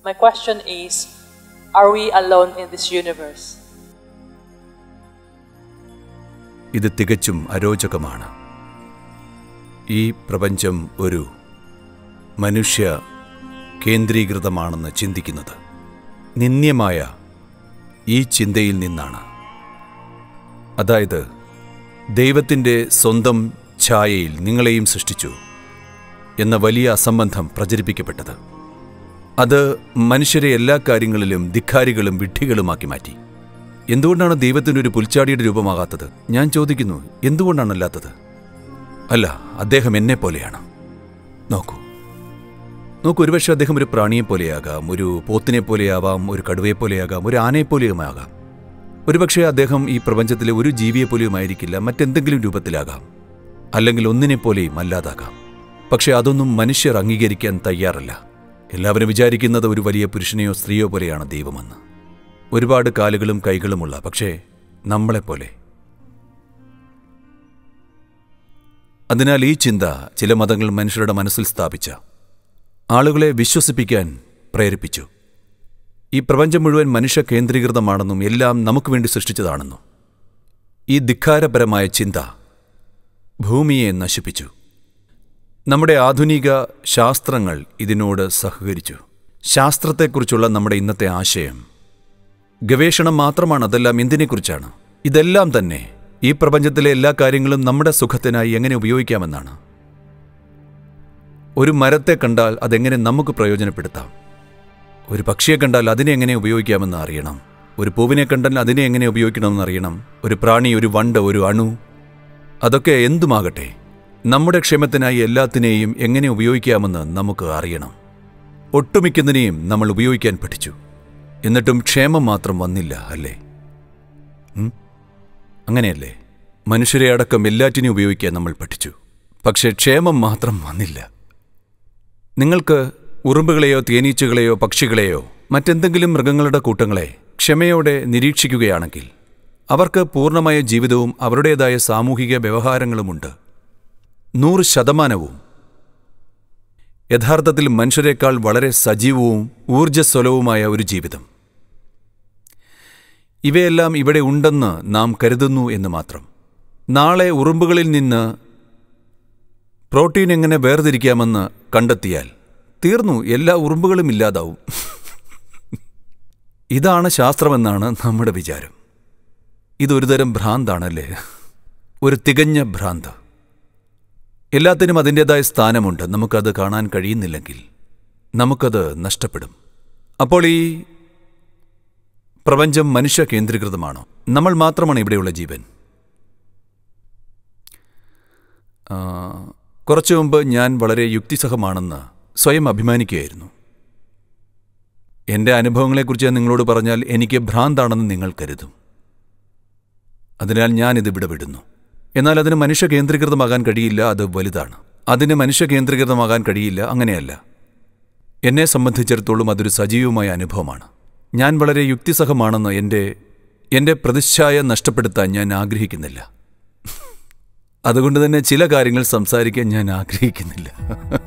My question is Are we alone in this universe? ഇത് തികച്ചും അരോചകമാണ് ഈ പ്രപഞ്ചം ഒരു മനുഷ്യ കേന്ദ്രീകൃതമാണെന്ന് ചിന്തിക്കുന്നത് നിന്ദ്യമായ ഈ ചിന്തയിൽ നിന്നാണ് അതായത് ദൈവത്തിൻ്റെ സ്വന്തം ഛായയിൽ നിങ്ങളെയും സൃഷ്ടിച്ചു എന്ന വലിയ അസംബന്ധം പ്രചരിപ്പിക്കപ്പെട്ടത് അത് മനുഷ്യരെ എല്ലാ കാര്യങ്ങളിലും ധിക്കാരികളും വിഡ്ഢികളുമാക്കി മാറ്റി എന്തുകൊണ്ടാണ് ദൈവത്തിന് ഒരു പുൽച്ചാടിയുടെ രൂപമാകാത്തത് ഞാൻ ചോദിക്കുന്നു എന്തുകൊണ്ടാണ് അല്ലാത്തത് അല്ല അദ്ദേഹം എന്നെ പോലെയാണ് നോക്കൂ നോക്കൂ ഒരുപക്ഷെ അദ്ദേഹം ഒരു പ്രാണിയെ പോലെയാകാം ഒരു പോത്തിനെ പോലെയാവാം ഒരു കടുവയെ പോലെയാകാം ഒരു ആനയെ പോലെയുമാകാം ഒരുപക്ഷെ അദ്ദേഹം ഈ പ്രപഞ്ചത്തിലെ ഒരു ജീവിയെ പോലെയുമായിരിക്കില്ല മറ്റെന്തെങ്കിലും രൂപത്തിലാകാം അല്ലെങ്കിൽ ഒന്നിനെ പോലെയും അല്ലാതാകാം പക്ഷെ അതൊന്നും മനുഷ്യർ അംഗീകരിക്കാൻ തയ്യാറല്ല എല്ലാവരും വിചാരിക്കുന്നത് ഒരു വലിയ പുരുഷനെയോ സ്ത്രീയോ പോലെയാണ് ദൈവമെന്ന് ഒരുപാട് കാലുകളും കൈകളുമുള്ള പക്ഷേ നമ്മളെപ്പോലെ അതിനാൽ ഈ ചിന്ത ചില മതങ്ങൾ മനുഷ്യരുടെ മനസ്സിൽ സ്ഥാപിച്ച ആളുകളെ വിശ്വസിപ്പിക്കാൻ പ്രേരിപ്പിച്ചു ഈ പ്രപഞ്ചം മുഴുവൻ മനുഷ്യ കേന്ദ്രീകൃതമാണെന്നും എല്ലാം നമുക്ക് വേണ്ടി സൃഷ്ടിച്ചതാണെന്നും ഈ ധിക്കാരപരമായ ചിന്ത ഭൂമിയെ നശിപ്പിച്ചു നമ്മുടെ ആധുനിക ശാസ്ത്രങ്ങൾ ഇതിനോട് സഹകരിച്ചു ശാസ്ത്രത്തെക്കുറിച്ചുള്ള നമ്മുടെ ഇന്നത്തെ ആശയം ഗവേഷണം മാത്രമാണ് അതെല്ലാം എന്തിനെക്കുറിച്ചാണ് ഇതെല്ലാം തന്നെ ഈ പ്രപഞ്ചത്തിലെ എല്ലാ കാര്യങ്ങളും നമ്മുടെ സുഖത്തിനായി എങ്ങനെ ഉപയോഗിക്കാമെന്നാണ് ഒരു മരത്തെ കണ്ടാൽ അതെങ്ങനെ നമുക്ക് പ്രയോജനപ്പെടുത്താം ഒരു പക്ഷിയെ കണ്ടാൽ അതിനെ എങ്ങനെ ഉപയോഗിക്കാമെന്ന് അറിയണം ഒരു പൂവിനെ കണ്ടാൽ അതിനെ എങ്ങനെ ഉപയോഗിക്കണമെന്ന് അറിയണം ഒരു പ്രാണി ഒരു വണ്ട് ഒരു അണു അതൊക്കെ എന്തുമാകട്ടെ നമ്മുടെ ക്ഷേമത്തിനായി എല്ലാത്തിനെയും എങ്ങനെ ഉപയോഗിക്കാമെന്ന് നമുക്ക് അറിയണം ഒട്ടുമിക്കുന്നതിനെയും നമ്മൾ ഉപയോഗിക്കാൻ പഠിച്ചു എന്നിട്ടും ക്ഷേമം മാത്രം വന്നില്ല അല്ലേ ഉം? അങ്ങനെയല്ലേ മനുഷ്യരെ അടക്കം എല്ലാറ്റിനെയും ഉപയോഗിക്കാൻ നമ്മൾ പഠിച്ചു പക്ഷേ ക്ഷേമം മാത്രം വന്നില്ല നിങ്ങൾക്ക് ഉറുമ്പുകളെയോ തേനീച്ചകളെയോ പക്ഷികളെയോ മറ്റെന്തെങ്കിലും മൃഗങ്ങളുടെ കൂട്ടങ്ങളെ ക്ഷമയോടെ നിരീക്ഷിക്കുകയാണെങ്കിൽ അവർക്ക് പൂർണ്ണമായ ജീവിതവും അവരുടേതായ സാമൂഹിക വ്യവഹാരങ്ങളുമുണ്ട് നൂറ് ശതമാനവും യഥാർത്ഥത്തിൽ മനുഷ്യരെക്കാൾ വളരെ സജീവവും ഊർജ്ജസ്വലവുമായ ഒരു ജീവിതം ഇവയെല്ലാം ഇവിടെ ഉണ്ടെന്ന് നാം കരുതുന്നു എന്ന് മാത്രം നാളെ ഉറുമ്പുകളിൽ നിന്ന് പ്രോട്ടീൻ എങ്ങനെ വേർതിരിക്കാമെന്ന് കണ്ടെത്തിയാൽ തീർന്നു എല്ലാ ഉറുമ്പുകളും ഇല്ലാതാവും ഇതാണ് ശാസ്ത്രമെന്നാണ് നമ്മുടെ വിചാരം ഇതൊരുതരം ഭ്രാന്താണല്ലേ ഒരു തികഞ്ഞ ഭ്രാന്ത് എല്ലാത്തിനും അതിൻ്റെതായ സ്ഥാനമുണ്ട് നമുക്കത് കാണാൻ കഴിയുന്നില്ലെങ്കിൽ നമുക്കത് നഷ്ടപ്പെടും അപ്പോൾ ഈ പ്രപഞ്ചം മനുഷ്യ കേന്ദ്രീകൃതമാണോ നമ്മൾ മാത്രമാണ് ഇവിടെയുള്ള ജീവൻ ആ, കുറച്ചു മുമ്പ് ഞാൻ വളരെ യുക്തിസഹമാണെന്ന് സ്വയം അഭിമാനിക്കുകയായിരുന്നു എൻ്റെ അനുഭവങ്ങളെക്കുറിച്ച് ഞാൻ നിങ്ങളോട് പറഞ്ഞാൽ എനിക്ക് ഭ്രാന്താണെന്ന് നിങ്ങൾ കരുതും അതിനാൽ ഞാനിതിവിടെ വിടുന്നു എന്നാൽ അതിന് മനുഷ്യ കേന്ദ്രീകൃതമാകാൻ കഴിയില്ല അത് വലുതാണ് അതിന് മനുഷ്യ കേന്ദ്രീകൃതമാകാൻ കഴിയില്ല അങ്ങനെയല്ല എന്നെ സംബന്ധിച്ചിടത്തോളം അതൊരു സജീവമായ അനുഭവമാണ് ഞാൻ വളരെ യുക്തിസഹമാണെന്ന് എൻ്റെ എൻ്റെ പ്രതിച്ഛായ നഷ്ടപ്പെടുത്താൻ ഞാൻ ആഗ്രഹിക്കുന്നില്ല അതുകൊണ്ട് തന്നെ ചില കാര്യങ്ങൾ സംസാരിക്കാൻ ഞാൻ ആഗ്രഹിക്കുന്നില്ല